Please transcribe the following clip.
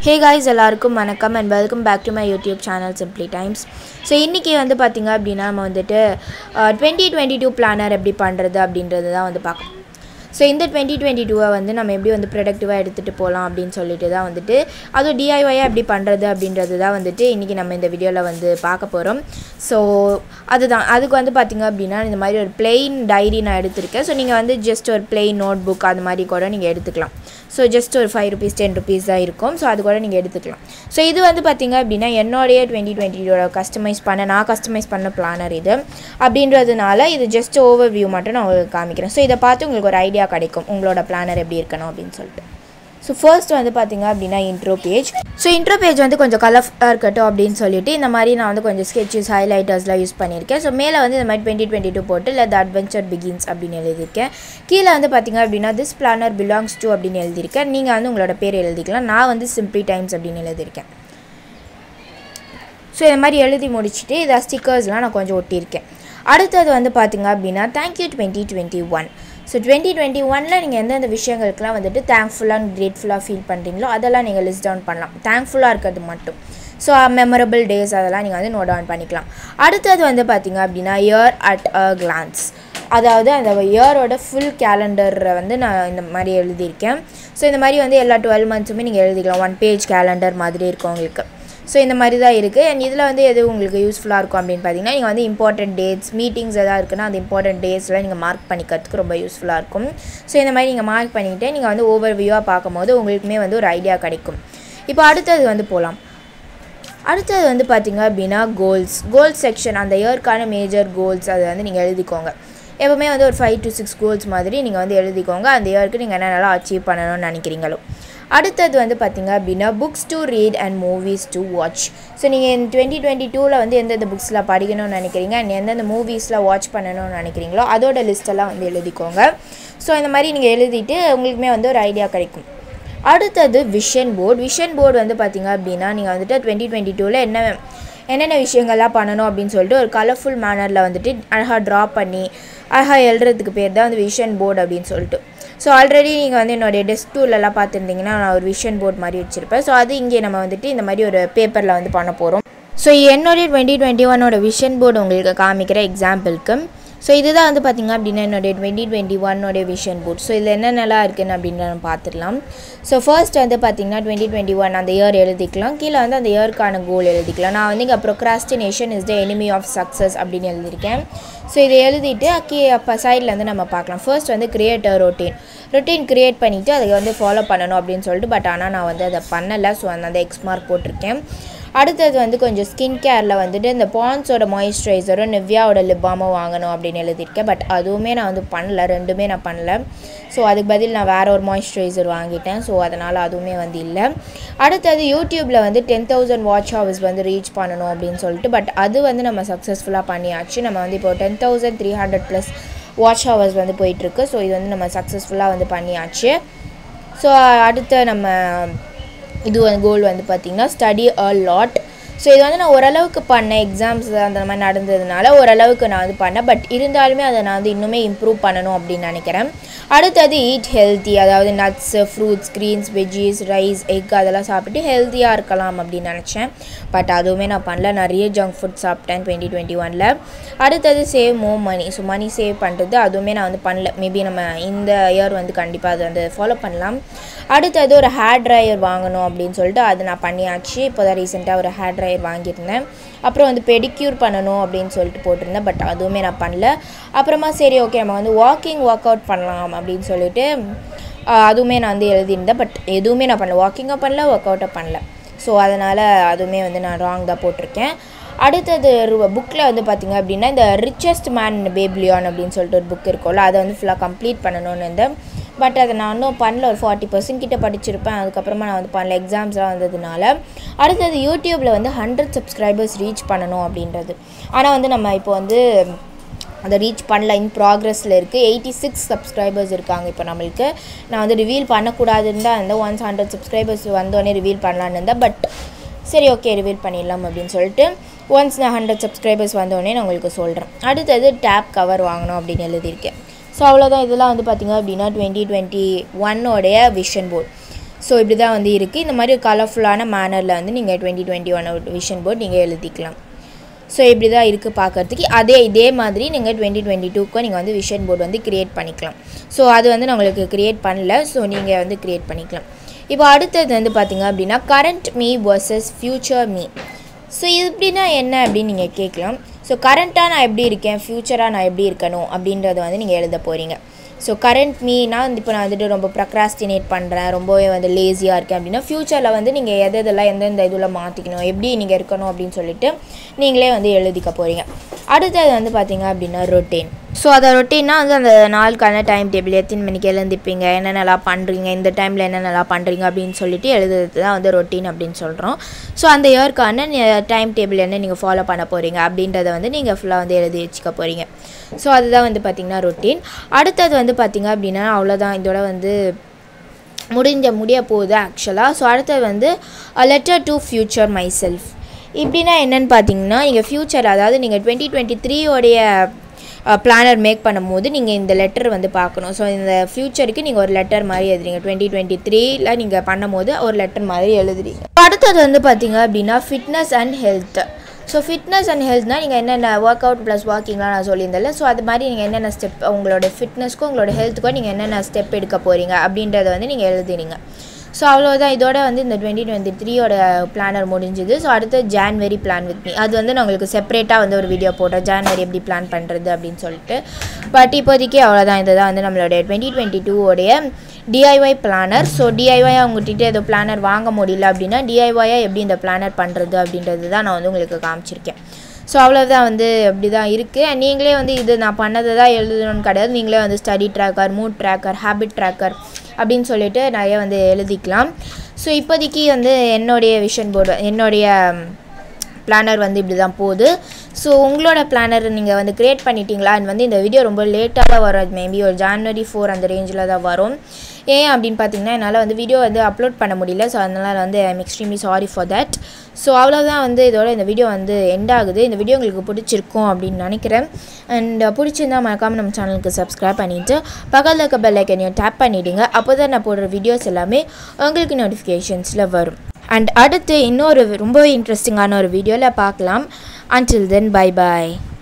ஹே guys எல்லாருக்கும் வணக்கம் and welcome back to my YouTube channel simply times so இன்றைக்கி வந்து பார்த்திங்க அப்படின்னா நம்ம வந்துட்டு டுவெண்ட்டி டுவெண்ட்டி டூ பிளானர் எப்படி பண்ணுறது அப்படின்றது தான் வந்து பார்க்கணும் ஸோ இந்த டுவெண்ட்டி டுவெண்ட்டி டூவை வந்து நம்ம எப்படி வந்து ப்ரொடக்டிவாக எடுத்துகிட்டு போகலாம் அப்படின்னு சொல்லிட்டு தான் வந்துட்டு அதுவும் டிஐஒயாக எப்படி பண்ணுறது அப்படின்றது தான் வந்துட்டு இன்றைக்கி நம்ம இந்த வீடியோவில் வந்து பார்க்க போகிறோம் ஸோ அதுதான் அதுக்கு வந்து பார்த்திங்க அப்படின்னா இந்த மாதிரி ஒரு பிளெயின் டைரி நான் எடுத்திருக்கேன் ஸோ நீங்கள் வந்து ஜஸ்ட் ஒரு பிளெயின் நோட் புக் அது மாதிரி கூட நீங்கள் எடுத்துக்கலாம் ஸோ ஜஸ்ட் ஒரு ஃபைவ் ருபீஸ் டென் ருபீஸ் தான் இருக்கும் ஸோ அது கூட நீங்கள் எடுத்துக்கலாம் ஸோ இது வந்து பார்த்திங்க அப்படின்னா என்னுடைய டுவெண்ட்டி டுவெண்ட்டியோட கஸ்டமைஸ் பண்ண நான் கஸ்டமைஸ் பண்ண பிளானர் இது அப்படின்றதுனால இது ஜஸ்ட் ஓவர் வியூ மட்டும் நான் உங்களுக்கு காமிக்கிறேன் ஸோ இதை பார்த்து உங்களுக்கு ஒரு ஐடியா கிடைக்கும் உங்களோட பிளானர் எப்படி இருக்கணும் அப்படின்னு சொல்லிட்டு ஸோ ஃபர்ஸ்ட் வந்து பார்த்திங்க அப்படின்னா intro page so intro page வந்து கொஞ்சம் கலர்ஃபுல்லாக இருக்கட்டும் அப்படின்னு சொல்லிட்டு இந்த மாதிரி நான் வந்து கொஞ்சம் ஸ்கெச்சஸ் ஹைலைட்டர்ஸ்லாம் யூஸ் பண்ணியிருக்கேன் ஸோ மேலே வந்து இந்த மாதிரி டுவெண்ட்டி டுவெண்ட்டி டூ போட்டு இல்லை த அட்வென்ச்சர் பிகின்ஸ் அப்படின்னு எழுதியிருக்கேன் கீழே வந்து பார்த்திங்க அப்படின்னா திஸ் பிளானர் பிலாங்ஸ் டு அப்படின்னு எழுதியிருக்கேன் நீங்கள் வந்து உங்களோட பேர் எழுதிக்கலாம் நான் வந்து சிம்பிளி டைம்ஸ் அப்படின்னு எழுதியிருக்கேன் ஸோ இந்த மாதிரி எழுதி முடிச்சுட்டு இதை ஸ்டிக்கர்ஸ்லாம் நான் கொஞ்சம் ஒட்டியிருக்கேன் அடுத்தது வந்து பார்த்திங்க அப்படின்னா thank you twenty twenty one so twenty twenty ஒனில் நீங்கள் எந்தெந்த விஷயங்களுக்குலாம் வந்துட்டு தேங்க்ஃபுல்லாக அண்ட் கிரேட்ஃபுல்லாக ஃபீல் பண்ணுறீங்களோ அதெல்லாம் நீங்கள் லிஸ்ட் டவுன் பண்ணலாம் தேங்க்ஃபுல்லாக இருக்கிறது மட்டும் ஸோ மெமரபிள் டேஸ் அதெல்லாம் நீங்கள் வந்து நோட் டவுன் பண்ணிக்கலாம் அடுத்தது வந்து பார்த்திங்க அப்படின்னா இயர் அட் அ கிளான்ஸ் அதாவது அந்த இயரோட ஃபுல் கேலண்டரை வந்து நான் இந்த மாதிரி எழுதியிருக்கேன் ஸோ இந்த மாதிரி வந்து எல்லா டுவெல் மந்த்ஸுமே நீங்கள் எழுதிக்கலாம் ஒன் பேஜ் கேலண்டர் மாதிரி இருக்கும் உங்களுக்கு ஸோ இந்த மாதிரி தான் இருக்குது அண்ட் இதில் வந்து எது உங்களுக்கு யூஸ்ஃபுல்லாக இருக்கும் அப்படின்னு பார்த்தீங்கன்னா நீங்கள் வந்து இம்பார்ட்டன்ட் டேட்ஸ் மீட்டிங்ஸ் எதாவது இருக்குன்னா அந்த இம்பார்ட்டன்ட் டேஸில் நீங்கள் மார்க் பண்ணிக்கிறதுக்கு ரொம்ப யூஸ்ஃபுல்லாக இருக்கும் ஸோ இந்த மாதிரி நீங்கள் மார்க் பண்ணிக்கிட்டு நீங்கள் வந்து ஓவர் வியூவாக பார்க்கும்போது உங்களுக்குமே வந்து ஒரு ஐடியா கிடைக்கும் இப்போ அடுத்தது வந்து போகலாம் அடுத்தது வந்து பார்த்திங்க அப்படின்னா கோல்ஸ் கோல்ஸ் செக்ஷன் அந்த இயர்க்கான மேஜர் கோல்ஸ் அதை வந்து நீங்கள் எழுதிக்கோங்க எப்போவுமே வந்து ஒரு ஃபைவ் டு சிக்ஸ் கோல்ஸ் மாதிரி நீங்கள் வந்து எழுதிக்கோங்க அந்த இயருக்கு நீங்கள் என்னென்னலாம் அச்சீவ் பண்ணணும்னு நினைக்கிறீங்களோ அடுத்தது வந்து பார்த்திங்க அப்படின்னா books to read and movies to watch so நீங்கள் டுவெண்ட்டி டுவெண்ட்டி டூவில் வந்து எந்தெந்த புக்ஸில் படிக்கணும்னு நினைக்கிறீங்க அண்ட் எந்தெந்த மூவிஸில் வாட்ச் பண்ணணும்னு நினைக்கிறீங்களோ அதோட லிஸ்ட்டெல்லாம் வந்து எழுதிக்கோங்க ஸோ இந்த மாதிரி நீங்கள் எழுதிட்டு உங்களுக்குமே வந்து ஒரு ஐடியா கிடைக்கும் அடுத்தது விஷன் போர்டு விஷன் போர்டு வந்து பார்த்திங்க அப்படின்னா நீங்கள் வந்துட்டு டுவெண்ட்டி டுவெண்ட்டி டூவில் என்ன என்னென்ன விஷயங்கள்லாம் பண்ணணும் அப்படின்னு சொல்லிட்டு ஒரு கலர்ஃபுல் மேனரில் வந்துட்டு அழகாக ட்ரா பண்ணி அழகாக எழுதுறதுக்கு பேர் தான் வந்து விஷன் போர்டு அப்படின்னு சொல்லிட்டு ஸோ ஆல்ரெடி நீங்கள் வந்து என்னுடைய டெஸ்க் டூலெல்லாம் பார்த்துருந்தீங்கன்னா நான் ஒரு விஷன் போர்ட் மாதிரி வச்சுருப்பேன் ஸோ அது இங்கே நம்ம வந்துட்டு இந்த மாதிரி ஒரு பேப்பரில் வந்து பண்ண போகிறோம் ஸோ என்னுடைய டுவெண்ட்டி டுவெண்ட்டி ஒன்னோட விஷன் போர்டு உங்களுக்கு காமிக்கிற எக்ஸாம்பிளுக்கு ஸோ இதுதான் வந்து பார்த்திங்க அப்படின்னா என்னுடைய டுவெண்ட்டி டுவெண்ட்டி ஒன்னோடைய விஷன் போர்ட் ஸோ இதில் என்னென்னலாம் இருக்குன்னு அப்படின்னு நம்ம பார்த்துடலாம் ஸோ ஃபர்ஸ்ட் வந்து பார்த்திங்கன்னா டுவெண்ட்டி டுவெண்ட்டி ஒன் அந்த இயர் எழுதிக்கலாம் கீழே வந்து அந்த இயர்க்கான கோல் எழுதிக்கலாம் நான் வந்து இங்கே procrastination is the enemy of success அப்படின்னு எழுதியிருக்கேன் ஸோ இதை எழுதிட்டு கீ அப்போ சைடில் வந்து நம்ம பார்க்கலாம் ஃபர்ஸ்ட் வந்து create a routine routine create பண்ணிவிட்டு அதை வந்து ஃபாலோ பண்ணணும் அப்படின்னு சொல்லிட்டு பட் ஆனால் நான் வந்து அதை பண்ணலை ஸோ அந்த எக்ஸ் மார்க் போட்டிருக்கேன் அடுத்தது வந்து கொஞ்சம் ஸ்கின் கேரில் வந்துட்டு இந்த பான்ஸோட மாய்ஸ்சரைசரும் நிவ்யாவோட லிப்பாமும் வாங்கணும் அப்படின்னு எழுதியிருக்கேன் பட் அதுவுமே நான் வந்து பண்ணல ரெண்டுமே நான் பண்ணல ஸோ அதுக்கு பதில் நான் வேறு ஒரு மாய்ஸ்சரைசர் வாங்கிட்டேன் ஸோ அதனால் அதுவுமே வந்து இல்லை அடுத்தது யூடியூப்பில் வந்து டென் தௌசண்ட் வாட்ச் ஹவர்ஸ் வந்து ரீச் பண்ணணும் அப்படின்னு சொல்லிட்டு பட் அது வந்து நம்ம சக்ஸஸ்ஃபுல்லாக பண்ணியாச்சு நம்ம வந்து இப்போ ten thousand three hundred plus watch hours வந்து போயிட்டுருக்கு ஸோ இது வந்து நம்ம சக்ஸஸ்ஃபுல்லாக வந்து பண்ணியாச்சு ஸோ அடுத்த நம்ம இது வந்து கோல் வந்து பார்த்திங்கன்னா ஸ்டடி அ லாட் ஸோ இது வந்து நான் ஓரளவுக்கு பண்ணேன் எக்ஸாம்ஸ் அந்த மாதிரி நடந்ததுனால ஓரளவுக்கு நான் வந்து பண்ணேன் பட் இருந்தாலுமே அதை நான் வந்து இன்னுமே இம்ப்ரூவ் பண்ணணும் அப்படின்னு நினைக்கிறேன் அடுத்தது ஈட் ஹெல்த்தி அதாவது nuts fruits greens veggies rice egg அதெல்லாம் சாப்பிட்டு ஹெல்த்தியாக இருக்கலாம் அப்படின்னு நினச்சேன் பட் அதுவுமே நான் பண்ணல நிறைய ஜங்க் ஃபுட் சாப்பிட்டேன் டுவெண்ட்டி டுவெண்ட்டி ஒனில் அடுத்தது சேவ் மோ மணி ஸோ மணி சேவ் பண்ணுறது அதுவுமே நான் வந்து பண்ணல மேபி நம்ம இந்த இயர் வந்து கண்டிப்பாக அதை வந்து ஃபாலோ பண்ணலாம் அடுத்தது ஒரு ஹேர் ட்ரையர் வாங்கணும் அப்படின்னு சொல்லிட்டு அது நான் பண்ணியாச்சு இப்போ தான் ரீசெண்டாக ஒரு ஹேர் ட்ரையர் வாங்கியிருந்தேன் அப்புறம் வந்து பெடிக்யூர் பண்ணணும் அப்படின்னு சொல்லிட்டு போட்டிருந்தேன் பட் அதுவுமே நான் பண்ணல அப்புறமா சரி ஓகே நம்ம வந்து வாக்கிங் ஒர்க் அவுட் பண்ணலாம் அப்படின்னு சொல்லிட்டு அதுவுமே நான் வந்து எழுதியிருந்தேன் பட் எதுவுமே நான் பண்ணல வாக்கிங்காக பண்ணல ஒர்க் அவுட்டை பண்ணல ஸோ அதனால் அதுவுமே வந்து நான் ராங் தான் போட்டிருக்கேன் அடுத்தது புக்கில் வந்து பார்த்திங்க அப்படின்னா இந்த ரிச்சஸ்ட் மேன் பேப்லியான் அப்படின்னு சொல்லிட்டு ஒரு புக் இருக்கும்ல அதை வந்து ஃபுல்லாக கம்ப்ளீட் பண்ணணும்னு இருந்தேன் பட் அதை நான் இன்னும் பண்ணல ஒரு ஃபார்ட்டி பர்சன்ட் கிட்ட படிச்சிருப்பேன் அதுக்கப்புறமா நான் வந்து பண்ணல எக்ஸாம்ஸ்லாம் வந்ததுனால அடுத்தது யூடியூப்பில் வந்து ஹண்ட்ரட் சப்ஸ்கிரைபர்ஸ் ரீச் பண்ணணும் அப்படின்றது ஆனால் வந்து நம்ம இப்போ வந்து அதை ரீச் பண்ணல இன் ப்ராக்ரஸில் இருக்குது எயிட்டி சிக்ஸ் சப்ஸ்கிரைபர்ஸ் இருக்காங்க இப்போ நம்மளுக்கு நான் வந்து ரிவீல் பண்ணக்கூடாதுன்னு தான் இருந்தேன் ஒன்ஸ் ஹண்ட்ரட் சப்ஸ்கிரைபர்ஸ் வந்தோடனே ரிவீல் பண்ணலான்னு இருந்தேன் பட் சரி ஓகே ரிவீல் பண்ணிடலாம் அப்படின்னு சொல்லிட்டு ஒன்ஸ் நான் ஹண்ட்ரட் சப்ஸ்கிரைபர்ஸ் வந்தோடனே நான் உங்களுக்கு சொல்கிறேன் அடுத்தது டேப் கவர் வாங்கணும் அப்படின்னு எழுதியிருக்கேன் ஸோ அவ்வளோதான் இதெல்லாம் வந்து பார்த்திங்க அப்படின்னா டுவெண்ட்டி டுவெண்ட்டி ஒன்னோடைய விஷன் போர்ட் ஸோ இப்படி தான் வந்து இருக்குது இந்த மாதிரி கலர்ஃபுல்லான மேனரில் வந்து நீங்கள் twenty twenty one vision board நீங்கள் எழுதிக்கலாம் ஸோ இப்படி தான் இருக்குது பார்க்குறதுக்கு அதே இதே மாதிரி நீங்கள் டுவெண்ட்டி டுவெண்ட்டி டூக்கும் நீங்கள் வந்து விஷன் போர்டு வந்து க்ரியேட் பண்ணிக்கலாம் ஸோ அது வந்து நான் உங்களுக்கு க்ரியேட் பண்ணல ஸோ நீங்கள் வந்து க்ரியேட் பண்ணிக்கலாம் இப்போ அடுத்தது வந்து பார்த்திங்க அப்படின்னா current me versus future me so இது எப்படின்னா என்ன அப்படின்னு நீங்கள் கேட்கலாம் ஸோ கரண்ட்டாக நான் எப்படி இருக்கேன் ஃப்யூச்சராக நான் எப்படி இருக்கணும் அப்படின்றத வந்து நீங்கள் எழுத போகிறீங்க ஸோ கரண்ட் மீனா வந்து இப்போ நான் வந்துட்டு ரொம்ப ப்ரக்ராஸ்டினேட் பண்ணுறேன் ரொம்பவே வந்து லேசியாக இருக்கேன் அப்படின்னா ஃப்யூச்சரில் வந்து நீங்கள் எது எதெல்லாம் எந்தெந்த இதில் மாற்றிக்கணும் எப்படி நீங்கள் இருக்கணும் அப்படின்னு சொல்லிட்டு நீங்களே வந்து எழுதிக்க போகிறீங்க அடுத்தது வந்து பார்த்தீங்க அப்படின்னா ரொட்டீன் ஸோ அதை ரொட்டீன்னா வந்து அந்த நாளுக்கான டைம் டேபிள் எத்தனை மணிக்கு எழுந்திருப்பீங்க என்னென்னலாம் பண்ணுறீங்க இந்த டைமில் என்னென்னலாம் பண்ணுறீங்க அப்படின்னு சொல்லிட்டு எழுதுறது தான் வந்து ரொட்டீன் அப்படின்னு சொல்கிறோம் ஸோ அந்த இயர்க்கான டைம் டேபிள் என்ன நீங்கள் ஃபாலோ பண்ண போகிறீங்க அப்படின்றத வந்து நீங்கள் ஃபுல்லாக வந்து எழுதி வச்சுக்க போகிறீங்க ஸோ அதுதான் வந்து பார்த்திங்கன்னா ரொட்டீன் அடுத்தது வந்து பார்த்திங்க அப்படின்னா அவ்வளோதான் இதோட வந்து முடிஞ்ச முடிய போகுது ஆக்சுவலாக ஸோ அடுத்தது வந்து letter to future myself இப்படின்னா என்னென்னு பார்த்தீங்கன்னா நீங்கள் ஃப்யூச்சர் அதாவது நீங்கள் டுவெண்ட்டி டுவெண்ட்டி த்ரீயோடைய பிளானர் மேக் பண்ணும்போது நீங்கள் இந்த லெட்டர் வந்து பார்க்கணும் ஸோ இந்த ஃப்யூச்சருக்கு நீங்கள் ஒரு லெட்டர் மாதிரி எழுதுறீங்க டுவெண்ட்டி டுவெண்ட்டி த்ரீல நீங்கள் பண்ணும்போது ஒரு லெட்டர் மாதிரி எழுதுறீங்க அடுத்தது வந்து பார்த்தீங்க அப்படின்னா fitness and health so fitness and ஹெல்த்னால் நீங்கள் என்னென்ன ஒர்க் அவுட் ப்ளஸ் வாக்கிங்லாம் நான் சொல்லியிருந்தேன்ல ஸோ அது மாதிரி நீங்கள் என்னென்ன ஸ்டெப் உங்களோட ஃபிட்னஸ்க்கும் உங்களோட ஹெல்த்துக்கும் நீங்கள் என்னென்ன ஸ்டெப் எடுக்க போகிறீங்க அப்படின்றத வந்து நீங்கள் எழுதுறீங்க ஸோ அவ்வளோதான் இதோட வந்து இந்த டுவெண்ட்டி டுவெண்ட்டி த்ரீயோட பிளானர் முடிஞ்சுது ஸோ அடுத்து ஜான்வரி பிளான் வித் மீ அது வந்து நான் உங்களுக்கு செப்பரேட்டாக வந்து ஒரு வீடியோ போட்டேன் ஜான்வரி எப்படி பிளான் பண்ணுறது அப்படின்னு சொல்லிட்டு பட் இப்போதைக்கு அவ்வளோதான் இதுதான் வந்து நம்மளுடைய டுவெண்ட்டி டுவெண்ட்டி டூவோடைய டிஐஒய் பிளானர் ஸோ டிஐஒய் அவங்ககிட்ட ஏதோ பிளானர் வாங்க முடியல அப்படின்னா டிஐஒயாக எப்படி இந்த பிளானர் பண்ணுறது அப்படின்றது தான் நான் வந்து உங்களுக்கு காமிச்சிருக்கேன் ஸோ அவ்வளோதான் வந்து அப்படி தான் இருக்குது நீங்களே வந்து இது நான் பண்ணதை தான் எழுதணும்னு கிடையாது நீங்களே வந்து study tracker mood tracker habit tracker அப்படின்னு சொல்லிட்டு நிறைய வந்து எழுதிக்கலாம் ஸோ இப்போதைக்கு வந்து என்னுடைய விஷன் போர்டு என்னுடைய பிளானர் வந்து இப்படி தான் போகுது ஸோ உங்களோட பிளானர் நீங்கள் வந்து க்ரியேட் பண்ணிட்டீங்களா அண்ட் வந்து இந்த வீடியோ ரொம்ப லேட்டாக தான் வரும் மேபி ஒரு ஜான்வரி ஃபோர் அந்த ரேஞ்சில் தான் வரும் ஏன் அப்படின்னு பார்த்தீங்கன்னா என்னால் வந்து வீடியோ வந்து அப்லோட் பண்ண முடியல ஸோ அதனால் வந்து I'm extremely sorry for that so அவ்வளோதான் வந்து இதோட இந்த வீடியோ வந்து எண்ட் ஆகுது இந்த வீடியோ உங்களுக்கு பிடிச்சிருக்கும் அப்படின்னு நினைக்கிறேன் அண்ட் பிடிச்சிருந்தா மறக்காமல் நம்ம சேனலுக்கு சப்ஸ்கிரைப் பண்ணிவிட்டு பக்கத்தில் இருக்க பெல் ஐக்கனையும் டேப் பண்ணிவிடுங்க அப்போ தான் நான் போடுற வீடியோஸ் எல்லாமே உங்களுக்கு நோட்டிஃபிகேஷன்ஸில் வரும் அண்ட் அடுத்து இன்னொரு ரொம்பவே இன்ட்ரெஸ்டிங்கான ஒரு வீடியோவில் பார்க்கலாம் அன்டில் தென் பை பாய்